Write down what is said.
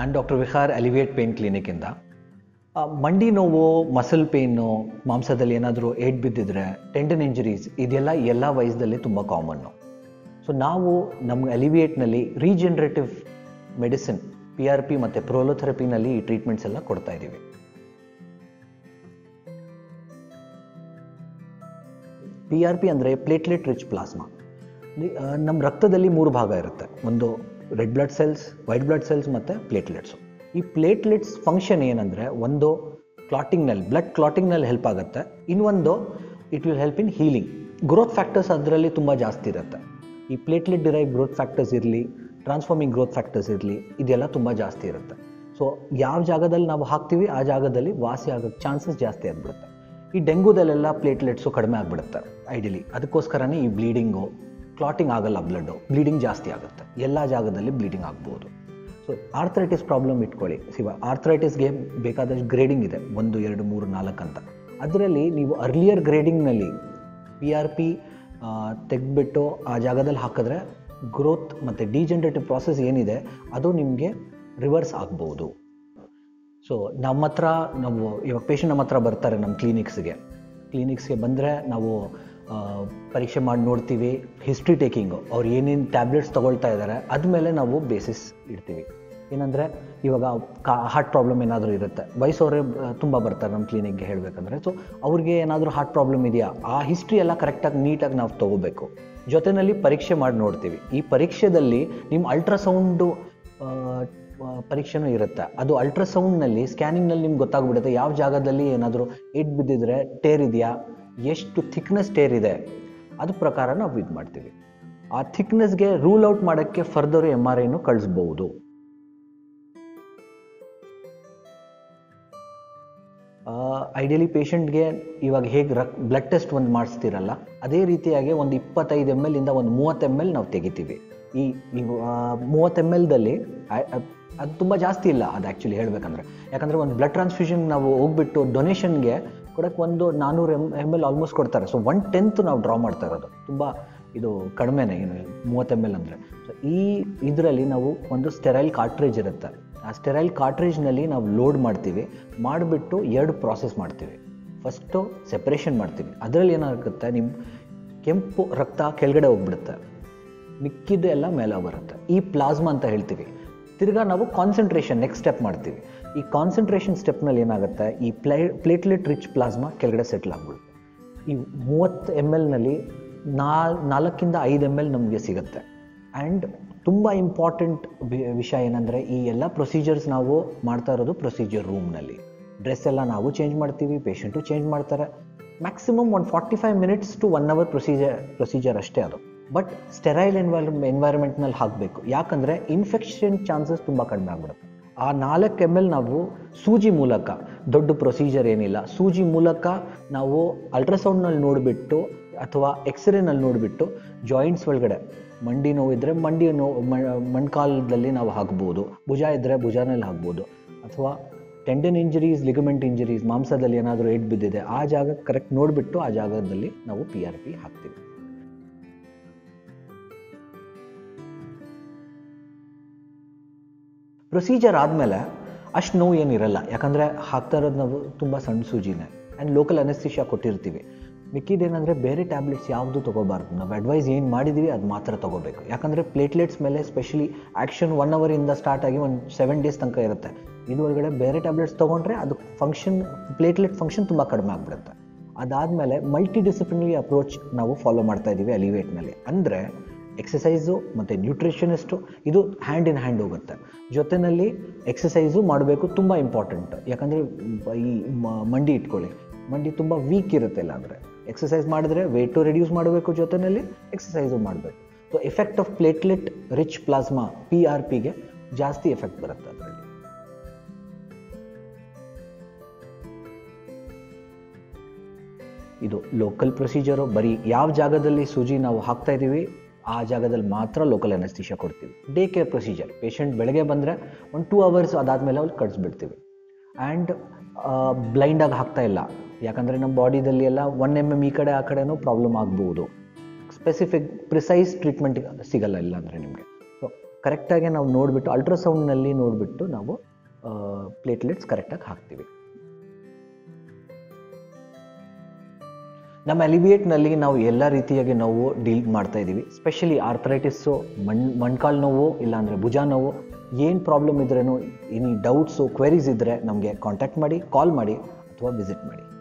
ನಾನು doctor Vihar Alleviate Pain ಕ್ಲಿನಿಕ್ಕಿಂದ ಆ, ಮಂಡಿ ನೋವು ಮಸಲ್ ಪೇಯ್ನು ಮಾಂಸದಲ್ಲಿ ಏನಾದರೂ ಏಟ್ ಬಿದ್ದಿದ್ರೆ ಟೆಂಡನ್ ಇಂಜರೀಸ್ ಇದೆಲ್ಲ ಎಲ್ಲ ವಯಸ್ಸಲ್ಲಿ ತುಂಬ ಕಾಮನ್ನು ಸೊ ನಾವು ನಮ್ಮ ಅಲಿವಿಯೇಟ್ನಲ್ಲಿ regenerative medicine P R P ಮತ್ತು ಪ್ರೋಲೋಥೆರಪಿನಲ್ಲಿ ಈ ಟ್ರೀಟ್ಮೆಂಟ್ಸ್ ಎಲ್ಲ ಕೊಡ್ತಾ ಇದ್ದೀವಿ ಪಿ ಆರ್ ಪಿ ಅಂದರೆ ಪ್ಲೇಟ್ಲೆಟ್ ರಿಚ್ ಪ್ಲಾಸ್ಮಾ ನಮ್ಮ ರಕ್ತದಲ್ಲಿ ಮೂರು ಭಾಗ ಇರುತ್ತೆ ಒಂದು red blood cells white blood cells ಮತ್ತು ಪ್ಲೇಟ್ಲೆಟ್ಸು ಈ ಪ್ಲೇಟ್ಲೆಟ್ಸ್ ಫಂಕ್ಷನ್ ಏನಂದರೆ ಒಂದು ಕ್ಲಾಟಿಂಗ್ನಲ್ಲಿ ಬ್ಲಡ್ ಕ್ಲಾಟಿಂಗ್ನಲ್ಲಿ ಹೆಲ್ಪ್ ಆಗುತ್ತೆ ಇನ್ನೊಂದು it will help in healing growth factors ಅದರಲ್ಲಿ ತುಂಬ ಜಾಸ್ತಿ ಇರುತ್ತೆ ಈ ಪ್ಲೇಟ್ಲೆಟ್ ಡಿರೈವ್ ಗ್ರೋತ್ ಫ್ಯಾಕ್ಟರ್ಸ್ ಇರಲಿ ಟ್ರಾನ್ಸ್ಫಾರ್ಮಿಂಗ್ ಗ್ರೋತ್ ಫ್ಯಾಕ್ಟರ್ಸ್ ಇರಲಿ ಇದೆಲ್ಲ ತುಂಬ ಜಾಸ್ತಿ ಇರುತ್ತೆ ಸೊ ಯಾವ ಜಾಗದಲ್ಲಿ ನಾವು ಹಾಕ್ತೀವಿ ಆ ಜಾಗದಲ್ಲಿ ವಾಸಿ ಆಗೋಕ್ಕೆ ಚಾನ್ಸಸ್ ಜಾಸ್ತಿ ಆಗಿಬಿಡುತ್ತೆ ಈ ಡೆಂಗೂದಲ್ಲೆಲ್ಲ ಪ್ಲೇಟ್ಲೆಟ್ಸು ಕಡಿಮೆ ಆಗಿಬಿಡುತ್ತೆ ಐಡಿಯಲಿ ಅದಕ್ಕೋಸ್ಕರನೇ ಈ ಬ್ಲೀಡಿಂಗು ಕ್ಲಾಟಿಂಗ್ ಆಗಲ್ಲ ಬ್ಲಡ್ಡು ಬ್ಲೀಡಿಂಗ್ ಜಾಸ್ತಿ ಆಗುತ್ತೆ ಎಲ್ಲ ಜಾಗದಲ್ಲಿ ಬ್ಲೀಡಿಂಗ್ ಆಗ್ಬೋದು ಸೊ ಆರ್ಥರೈಟಿಸ್ ಪ್ರಾಬ್ಲಮ್ ಇಟ್ಕೊಳ್ಳಿ ಸಿವ ಆರ್ಥರೈಟಿಸ್ಗೆ ಬೇಕಾದಷ್ಟು ಗ್ರೇಡಿಂಗ್ ಇದೆ ಒಂದು ಎರಡು ಮೂರು ನಾಲ್ಕು ಅಂತ ಅದರಲ್ಲಿ ನೀವು ಅರ್ಲಿಯರ್ ಗ್ರೇಡಿಂಗ್ನಲ್ಲಿ ಪಿ ಆರ್ ಪಿ ತೆಗೆದ್ಬಿಟ್ಟು ಆ ಜಾಗದಲ್ಲಿ ಹಾಕಿದ್ರೆ ಗ್ರೋತ್ ಮತ್ತು ಡಿಜನರೇಟಿವ್ ಪ್ರಾಸೆಸ್ ಏನಿದೆ ಅದು ನಿಮಗೆ ರಿವರ್ಸ್ ಆಗ್ಬೋದು ಸೊ ನಮ್ಮ ಹತ್ರ ನಾವು ಇವಾಗ ಪೇಷಂಟ್ ನಮ್ಮ ಹತ್ರ ಬರ್ತಾರೆ ನಮ್ಮ ಕ್ಲಿನಿಕ್ಸ್ಗೆ ಕ್ಲಿನಿಕ್ಸ್ಗೆ ಬಂದರೆ ನಾವು ಆ, ಪರೀಕ್ಷೆ ಮಾಡಿ ನೋಡ್ತೀವಿ ಹಿಸ್ಟ್ರಿ ಟೇಕಿಂಗು ಅವ್ರು ಏನೇನು ಟ್ಯಾಬ್ಲೆಟ್ಸ್ ತೊಗೊಳ್ತಾ ಇದ್ದಾರೆ ಅದ್ಮೇಲೆ ನಾವು ಬೇಸಿಸ್ ಇಡ್ತೀವಿ ಏನಂದರೆ ಇವಾಗ ಕಾ ಹಾರ್ಟ್ ಪ್ರಾಬ್ಲಮ್ ಏನಾದರೂ ಇರುತ್ತೆ ವಯಸ್ಸವರೇ ತುಂಬ ಬರ್ತಾರೆ ನಮ್ಮ ಕ್ಲಿನಿಕ್ಗೆ ಹೇಳಬೇಕಂದ್ರೆ ಸೊ ಅವ್ರಿಗೆ ಏನಾದರೂ ಹಾರ್ಟ್ ಪ್ರಾಬ್ಲಮ್ ಇದೆಯಾ ಆ ಹಿಸ್ಟ್ರಿ ಎಲ್ಲ ಕರೆಕ್ಟಾಗಿ ನೀಟಾಗಿ ನಾವು ತೊಗೋಬೇಕು ಜೊತೆಯಲ್ಲಿ ಪರೀಕ್ಷೆ ಮಾಡಿ ನೋಡ್ತೀವಿ ಈ ಪರೀಕ್ಷೆದಲ್ಲಿ ನಿಮ್ಮ ಅಲ್ಟ್ರಾಸೌಂಡು ಪರೀಕ್ಷೆನೂ ಇರುತ್ತೆ ಅದು ಅಲ್ಟ್ರಾಸೌಂಡ್ನಲ್ಲಿ ಸ್ಕ್ಯಾನಿಂಗ್ನಲ್ಲಿ ನಿಮ್ಗೆ ಗೊತ್ತಾಗ್ಬಿಡುತ್ತೆ ಯಾವ ಜಾಗದಲ್ಲಿ ಏನಾದರೂ ಏಟ್ ಬಿದ್ದಿದ್ರೆ ಟೇರ್ ಇದೆಯಾ ಎಷ್ಟು ಥಿಕ್ನೆಸ್ ಟೇರ್ ಇದೆ ಅದ್ರ ಪ್ರಕಾರ ನಾವು ಇದು ಮಾಡ್ತೀವಿ ಆ ಥಿಕ್ನೆಸ್ಗೆ ರೂಲ್ ಔಟ್ ಮಾಡೋಕ್ಕೆ ಫರ್ದರ್ ಎಮ್ ಆರ್ ಐನು ಕಳಿಸ್ಬೋದು ಐಡಿಯಲಿ ಪೇಷಂಟ್ಗೆ ಇವಾಗ ಹೇಗೆ ರಕ್ ಬ್ಲಡ್ ಟೆಸ್ಟ್ ಒಂದು ಮಾಡಿಸ್ತೀರಲ್ಲ ಅದೇ ರೀತಿಯಾಗಿ ಒಂದು ಇಪ್ಪತ್ತೈದು ಎಮ್ ಎಲ್ ಇಂದ ಒಂದು ಮೂವತ್ತು ಎಮ್ ಎಲ್ ನಾವು ತೆಗಿತೀವಿ ಈ ಮೂವತ್ತು ಎಮ್ ಎಲ್ದಲ್ಲಿ ಅದು ತುಂಬ ಜಾಸ್ತಿ ಇಲ್ಲ ಅದು ಆ್ಯಕ್ಚುಲಿ ಹೇಳಬೇಕಂದ್ರೆ ಯಾಕಂದರೆ ಒಂದು ಬ್ಲಡ್ ಟ್ರಾನ್ಸ್ಫ್ಯೂಷನ್ ನಾವು ಹೋಗ್ಬಿಟ್ಟು ಡೊನೇಷನ್ಗೆ ಕೊಡೋಕ್ಕೆ ಒಂದು ನಾನ್ನೂರು ಎಮ್ ಎಮ್ ಎಲ್ ಆಲ್ಮೋಸ್ಟ್ ಕೊಡ್ತಾರೆ ಸೊ ಒನ್ ಟೆಂತ್ ನಾವು ಡ್ರಾ ಮಾಡ್ತಾ ಇರೋದು ತುಂಬ ಇದು ಕಡಿಮೆನೇ ಏನು ಮೂವತ್ತು ಎಮ್ ಎಲ್ ಅಂದರೆ ಸೊ ಈ ಇದರಲ್ಲಿ ನಾವು ಒಂದು ಸ್ಟೆರೈಲ್ ಕಾರ್ಟ್ರೇಜ್ ಇರುತ್ತೆ ಆ ಸ್ಟೆರೈಲ್ ಕಾರ್ಟ್ರೇಜ್ನಲ್ಲಿ ನಾವು ಲೋಡ್ ಮಾಡ್ತೀವಿ ಮಾಡಿಬಿಟ್ಟು ಎರಡು ಪ್ರಾಸೆಸ್ ಮಾಡ್ತೀವಿ ಫಸ್ಟು ಸೆಪ್ರೇಷನ್ ಮಾಡ್ತೀವಿ ಅದರಲ್ಲಿ ಏನಾಗುತ್ತೆ ನಿಮ್ಮ ಕೆಂಪು ರಕ್ತ ಕೆಳಗಡೆ ಹೋಗ್ಬಿಡುತ್ತೆ ಮಿಕ್ಕಿದ್ದು ಎಲ್ಲ ಮೇಲೆ ಬರುತ್ತೆ ಈ ಪ್ಲಾಸ್ಮಾ ಅಂತ ಹೇಳ್ತೀವಿ ತಿರ್ಗಾ ನಾವು ಕಾನ್ಸಂಟ್ರೇಷನ್ ನೆಕ್ಸ್ಟ್ ಸ್ಟೆಪ್ ಮಾಡ್ತೀವಿ ಈ ಕಾನ್ಸಂಟ್ರೇಷನ್ ಸ್ಟೆಪ್ನಲ್ಲಿ ಏನಾಗುತ್ತೆ ಈ ಪ್ಲೇ ಪ್ಲೇಟ್ಲೆಟ್ ರಿಚ್ ಪ್ಲಾಸ್ಮಾ ಕೆಳಗಡೆ ಸೆಟ್ಲ್ ಆಗ್ಬಿಡುತ್ತೆ ಈ ಮೂವತ್ತು ಎಮ್ ಎಲ್ನಲ್ಲಿ ನಾಲ್ ನಾಲ್ಕಿಂದ ಐದು ಎಮ್ ಎಲ್ ನಮಗೆ ಸಿಗುತ್ತೆ ಆ್ಯಂಡ್ ತುಂಬ ಇಂಪಾರ್ಟೆಂಟ್ ವಿಷಯ ಏನಂದರೆ ಈ ಎಲ್ಲ ಪ್ರೊಸೀಜರ್ಸ್ ನಾವು ಮಾಡ್ತಾ ಇರೋದು ಪ್ರೊಸೀಜರ್ ರೂಮ್ನಲ್ಲಿ ಡ್ರೆಸ್ ಎಲ್ಲ ನಾವು ಚೇಂಜ್ ಮಾಡ್ತೀವಿ ಪೇಷಂಟು ಚೇಂಜ್ ಮಾಡ್ತಾರೆ ಮ್ಯಾಕ್ಸಿಮಮ್ ಒಂದು forty five minutes to one hour procedure procedure ಅಷ್ಟೇ ಅದು ಬಟ್ ಸ್ಟೆರೈಲ್ ಎನ್ವೈರ್ ಎನ್ವೈರಮೆಂಟ್ನಲ್ಲಿ ಹಾಕಬೇಕು ಯಾಕಂದರೆ ಇನ್ಫೆಕ್ಷನ್ ಚಾನ್ಸಸ್ ತುಂಬ ಕಡಿಮೆ ಆಗ್ಬಿಡುತ್ತೆ ಆ ನಾಲ್ಕು ಎಮ್ ಎಲ್ ನಾವು ಸೂಜಿ ಮೂಲಕ ದೊಡ್ಡ ಪ್ರೊಸೀಜರ್ ಏನಿಲ್ಲ ಸೂಜಿ ಮೂಲಕ ನಾವು ಅಲ್ಟ್ರಾಸೌಂಡ್ನಲ್ಲಿ ನೋಡಿಬಿಟ್ಟು ಅಥವಾ ಎಕ್ಸ್ರೇನಲ್ಲಿ ನೋಡಿಬಿಟ್ಟು ಜಾಯಿಂಟ್ಸ್ ಒಳಗಡೆ ಮಂಡಿ ನೋವು ಇದ್ದರೆ ಮಂಡಿ ನೋವು ಮಣ್ಕಾಲದಲ್ಲಿ ನಾವು ಹಾಕ್ಬೋದು ಭುಜ ಇದ್ದರೆ ಭುಜನಲ್ಲಿ ಹಾಕ್ಬೋದು ಅಥವಾ ಟೆಂಡನ್ ಇಂಜರೀಸ್ ಲಿಗಮೆಂಟ್ ಇಂಜರೀಸ್ ಮಾಂಸದಲ್ಲಿ ಏನಾದರೂ ಏಟ್ ಬಿದ್ದಿದೆ ಆ ಜಾಗ ಕರೆಕ್ಟ್ ನೋಡಿಬಿಟ್ಟು ಆ ಜಾಗದಲ್ಲಿ ನಾವು ಪಿ ಆರ್ ಪಿ ಹಾಕ್ತೀವಿ ಪ್ರೊಸೀಜರ್ ಆದಮೇಲೆ ಅಷ್ಟು ನೋವು ಏನಿರಲ್ಲ ಯಾಕಂದರೆ ಹಾಕ್ತಾ ಇರೋದು ನಾವು ತುಂಬ ಸಣ್ಣ ಸೂಜಿನೇ ಆ್ಯಂಡ್ ಲೋಕಲ್ ಅನೆಸ್ತಿಷಿಯಾ ಕೊಟ್ಟಿರ್ತೀವಿ ಮಿಕ್ಕಿದೇನೆಂದರೆ ಬೇರೆ ಟ್ಯಾಬ್ಲೆಟ್ಸ್ ಯಾವುದು ತೊಗೋಬಾರ್ದು ನಾವು ಅಡ್ವೈಸ್ ಏನು ಮಾಡಿದ್ದೀವಿ ಅದು ಮಾತ್ರ ತೊಗೋಬೇಕು ಯಾಕಂದರೆ ಪ್ಲೇಟ್ಲೆಟ್ಸ್ ಮೇಲೆ ಸ್ಪೆಷಲಿ ಆ್ಯಕ್ಷನ್ ಒನ್ ಅವರಿಂದ ಸ್ಟಾರ್ಟ್ ಆಗಿ ಒಂದು ಸೆವೆನ್ ಡೇಸ್ ತನಕ ಇರುತ್ತೆ ಇದುವರೆಗಡೆ ಬೇರೆ ಟ್ಯಾಬ್ಲೆಟ್ಸ್ ತೊಗೊಂಡ್ರೆ ಅದು ಫಂಕ್ಷನ್ ಪ್ಲೇಟ್ಲೆಟ್ ಫಂಕ್ಷನ್ ತುಂಬ ಕಡಿಮೆ ಆಗಿಬಿಡುತ್ತೆ ಅದಾದಮೇಲೆ ಮಲ್ಟಿ ಡಿಸಿಪ್ಲಿನರಿ ಅಪ್ರೋಚ್ ನಾವು ಫಾಲೋ ಮಾಡ್ತಾ ಇದ್ದೀವಿ ಅಲಿವೇಟ್ನಲ್ಲಿ ಅಂದರೆ ಎಕ್ಸಸೈಸು ಮತ್ತು ನ್ಯೂಟ್ರಿಷನಿಸ್ಟು ಇದು ಹ್ಯಾಂಡ್ ಇನ್ ಹ್ಯಾಂಡ್ ಹೋಗುತ್ತೆ ಜೊತೆಯಲ್ಲಿ ಎಕ್ಸಸೈಸು ಮಾಡಬೇಕು ತುಂಬ ಇಂಪಾರ್ಟೆಂಟ್ ಯಾಕಂದರೆ ಈ ಮ- ಮಂಡಿ ಇಟ್ಕೊಳ್ಳಿ ಮಂಡಿ ತುಂಬ ವೀಕ್ ಇರುತ್ತೆ ಇಲ್ಲಾಂದರೆ ಎಕ್ಸಸೈಸ್ ಮಾಡಿದ್ರೆ ವೇಟು ರೆಡ್ಯೂಸ್ ಮಾಡಬೇಕು ಜೊತೆಯಲ್ಲಿ ಎಕ್ಸಸೈಸು ಮಾಡಬೇಕು so effect of platelet rich plasma P R ಪಿಗೆ ಜಾಸ್ತಿ ಎಫೆಕ್ಟ್ ಬರುತ್ತೆ ಅದರಲ್ಲಿ ಇದು ಲೋಕಲ್ ಪ್ರೊಸೀಜರು ಬರೀ ಯಾವ ಜಾಗದಲ್ಲಿ ಸೂಜಿ ನಾವು ಹಾಕ್ತಾ ಇದ್ದೀವಿ ಆ ಜಾಗದಲ್ಲಿ ಮಾತ್ರ ಲೋಕಲ್ ಅನೆಸ್ತಿಷಿಯಾ ಕೊಡ್ತೀವಿ ಡೇ ಕೇರ್ ಪ್ರೊಸೀಜರ್ ಪೇಷಂಟ್ ಬೆಳಗ್ಗೆ ಬಂದರೆ ಒಂದು ಟೂ ಅವರ್ಸ್ ಅದಾದಮೇಲೆ ಅವ್ರು ಕಳಿಸ್ಬಿಡ್ತೀವಿ ಆ್ಯಂಡ್ ಬ್ಲೈಂಡಾಗಿ ಹಾಕ್ತಾ ಇಲ್ಲ ಯಾಕಂದರೆ ನಮ್ಮ ಬಾಡಿದಲ್ಲಿ ಎಲ್ಲ ಒನ್ ಎಮ್ ಎಮ್ ಈ ಕಡೆ ಆ ಕಡೆನೂ ಪ್ರಾಬ್ಲಮ್ ಆಗ್ಬೋದು ಸ್ಪೆಸಿಫಿಕ್ ಪ್ರಿಸೈಸ್ ಟ್ರೀಟ್ಮೆಂಟ್ ಸಿಗಲ್ಲ ಇಲ್ಲ ಅಂದರೆ ನಿಮಗೆ ಸೊ ಕರೆಕ್ಟಾಗಿ ನಾವು ನೋಡಿಬಿಟ್ಟು ಅಲ್ಟ್ರಾಸೌಂಡ್ನಲ್ಲಿ ನೋಡಿಬಿಟ್ಟು ನಾವು ಪ್ಲೇಟ್ಲೆಟ್ಸ್ ಕರೆಕ್ಟಾಗಿ ಹಾಕ್ತೀವಿ ನಮ್ಮ ಅಲಿವಿಯೇಟ್ನಲ್ಲಿ ನಾವು ಎಲ್ಲ ರೀತಿಯಾಗಿ ನೋವು ಡೀಲ್ ಮಾಡ್ತಾ ಇದ್ದೀವಿ ಸ್ಪೆಷಲಿ ಆರ್ಥರೈಟಿಸ್ಸು ಮಣ್ ಮೊಣ್ಕಾಲು ನೋವು ಇಲ್ಲಾಂದರೆ ಭುಜ ನೋವು ಏನು ಪ್ರಾಬ್ಲಮ್ ಇದ್ರೇನು ಎನಿ ಡೌಟ್ಸು ಕ್ವೆರೀಸ್ ಇದ್ದರೆ ನಮಗೆ ಕಾಂಟ್ಯಾಕ್ಟ್ ಮಾಡಿ ಕಾಲ್ ಮಾಡಿ ಅಥವಾ ವಿಸಿಟ್ ಮಾಡಿ